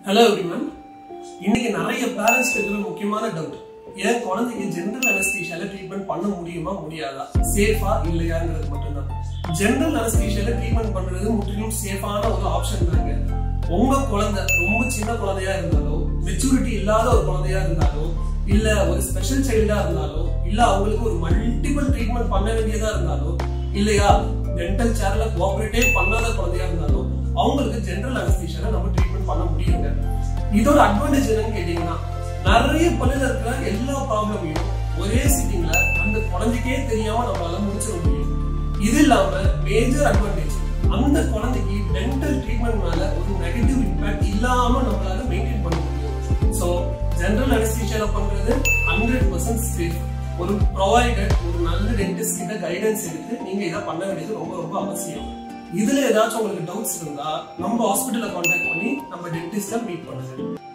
hello everyone இன்னைக்கு நிறைய பேரண்ட்ஸ்க்கு இருக்கிற முக்கியமான டவுட் என் குழந்தைக்கு ஜெனரல் அனஸ்தீஷியால ட்ரீட்மெண்ட் பண்ண முடியுமா முடியாதா சேஃபா இல்லையாங்கிறது மட்டும்தான் ஜெனரல் அனஸ்தீஷியால ட்ரீட்மெண்ட் பண்றது முற்றிலும் சேஃபான ஒரு ஆப்ஷன் தாங்க உங்க குழந்தை ரொம்ப சின்ன குழந்தையா இருந்தாலோ மெச்சூரிட்டி இல்லாத ஒரு குழந்தையா இருந்தாலோ இல்ல ஒரு ஸ்பெஷல் சைல்டா இருந்தாலோ இல்ல அவங்களுக்கு ஒரு மல்டிபிள் ட்ரீட்மெண்ட் பண்ண வேண்டியதா இருந்தாலோ இல்லையா டென்டல் சேர்ல கோஆபரேட்டே பண்ணாத குழந்தையா இருந்தாலும் அவங்களுக்கு ஜெனரல் அனஸ்தீஷியால நம்ம ட்ரீட்மெண்ட் பண்ண முடியுங்க இதோட அட்வான்டேஜ் என்னன்னு கேட்டீங்கன்னா நிறைய பல்லுல இருக்கிற எல்லா ப்ராப்ளமையும் ஒரே சிட்டிங்ல அந்த குழந்தைக்கே தெரியாம நம்மளால முடிச்சிட முடியும் இது இல்லாம மேஜர் அட்வான்டேஜ் அந்த குழந்தைக்கு டென்டல் ட்ரீட்மெண்ட் மேல ஒரு நெகட்டிவ் இம்பாக்ட் இல்லாம நம்மளால மெயின்டைன் பண்ண முடியும் ஸோ ஜெனரல் அனஸ்தீஷியால பண்றது ஹண்ட்ரட் பர்சன்ட் சேஃப் ஒரு ப்ரொவைடர் ஒரு நல்ல டென்டிஸ்ட் கிட்ட கைடன்ஸ் எடுத்து நீங்க இதை பண்ண வேண்டியது ரொம்ப ரொம்ப அவசியம் இதுல ஏதாச்சும் உங்களுக்கு டவுட்ஸ் இருந்தா நம்ம ஹாஸ்பிட்டலை கான்டாக்ட் பண்ணி நம்ம டென்டிஸ்ட மீட் பண்ணுங்க